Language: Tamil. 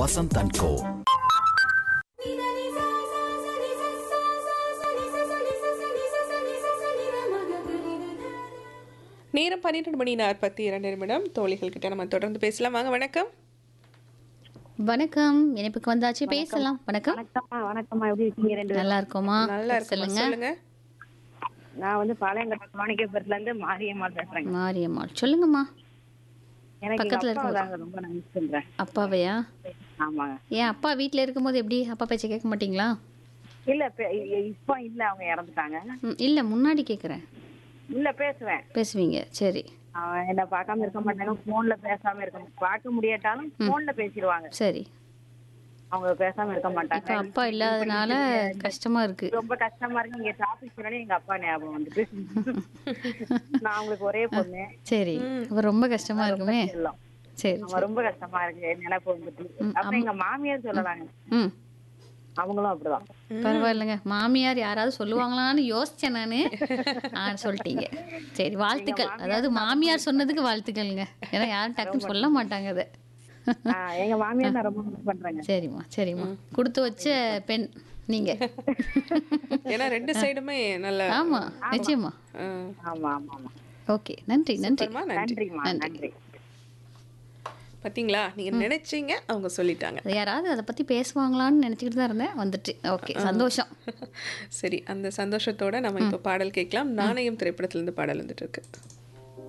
வசந்த் அண்ட் கோ நேரம் பன்னிரெண்டு மணி நாற்பத்தி இரண்டு நிமிடம் தோழிகள் கிட்ட நம்ம தொடர்ந்து பேசலாம் வாங்க வணக்கம் வணக்கம் இணைப்புக்கு வந்தாச்சு பேசலாம் வணக்கம் வணக்கம்மா வணக்கம்மா எப்படி இருக்கீங்க ரெண்டு பேரும் நல்லா இருக்கோமா நல்லா இருக்கு சொல்லுங்க சொல்லுங்க நான் வந்து பாளையங்கோட்டை மாணிக்கபுரத்துல இருந்து மாரியம்மாள் பேசுறேங்க மாரியம்மாள் சொல்லுங்கம்மா எனக்கு எங்க பக்கத்துல அப்பாவை இருக்கவங்க. தாங்க ரொம்ப நான் மிஸ் பண்றேன் அப்பாவையா ஆமாங்க ஏன் அப்பா வீட்ல இருக்கும்போது எப்படி அப்பா பேச்ச கேட்க மாட்டீங்களா இல்ல பே- இ- இ- இப்போ இல்ல அவங்க இறந்துட்டாங்க ம், இல்ல முன்னாடி கேக்குறேன் இல்ல பேசுவேன் பேசுவீங்க சரி அவன் என்ன பார்க்காம இருக்க மாட்டாங்க போன்ல பேசாம இருக்க பார்க்க முடியாட்டாலும் போன்ல பேசிடுவாங்க சரி அவங்க பேசாம இருக்க இப்ப மாட்டாங்க அப்பா இல்லாதனால கஷ்டமா இருக்கு ரொம்ப கஷ்டமா இருக்கு இங்க டாபிக் சொன்னாலே எங்க அப்பா ஞாபகம் வந்துட்டு நான் அவங்களுக்கு ஒரே பொண்ணு சரி அப்ப ரொம்ப கஷ்டமா இருக்குமே செல்லம் சரி அவன் ரொம்ப கஷ்டமா இருக்கு நினைப்பு வந்துட்டு அப்புறம் எங்க மாமியார் சொல்லலாங்க ம் அவங்களும் அப்படிதான் பரவாயில்லைங்க மாமியார் யாராவது சொல்லுவாங்களான்னு யோசிச்சேன் நானு ஆ சொல்லிட்டீங்க சரி வாழ்த்துக்கள் அதாவது மாமியார் சொன்னதுக்கு வாழ்த்துக்கள்ங்க ஏன்னா யாரும் டக்குன்னு சொல்ல மாட்டாங்க அதை ஆஹ் எங்க மாமியார் நான் ரொம்ப மிஸ் பண்றேங்க சரிம்மா சரிம்மா கொடுத்து வச்ச பெண் நீங்க ஏன்னா ரெண்டு சைடுமே நல்ல ஆமா நிச்சயமா ஆ, ஆமா ஆமா ஆமா ஓகே நன்றி நன்றி சூப்பர்மா, நன்றி நன்றிம்மா நன்றி பாத்தீங்களா நீங்க நினைச்சீங்க அவங்க சொல்லிட்டாங்க அது யாராவது அதை பத்தி பேசுவாங்களான்னு நினைச்சுக்கிட்டு தான் இருந்தேன் வந்துட்டு ஓகே சந்தோஷம் சரி அந்த சந்தோஷத்தோட நம்ம இப்ப பாடல் கேட்கலாம் நாணயம் திரைப்படத்துல இருந்து பாடல் வந்துட்டு இருக்கு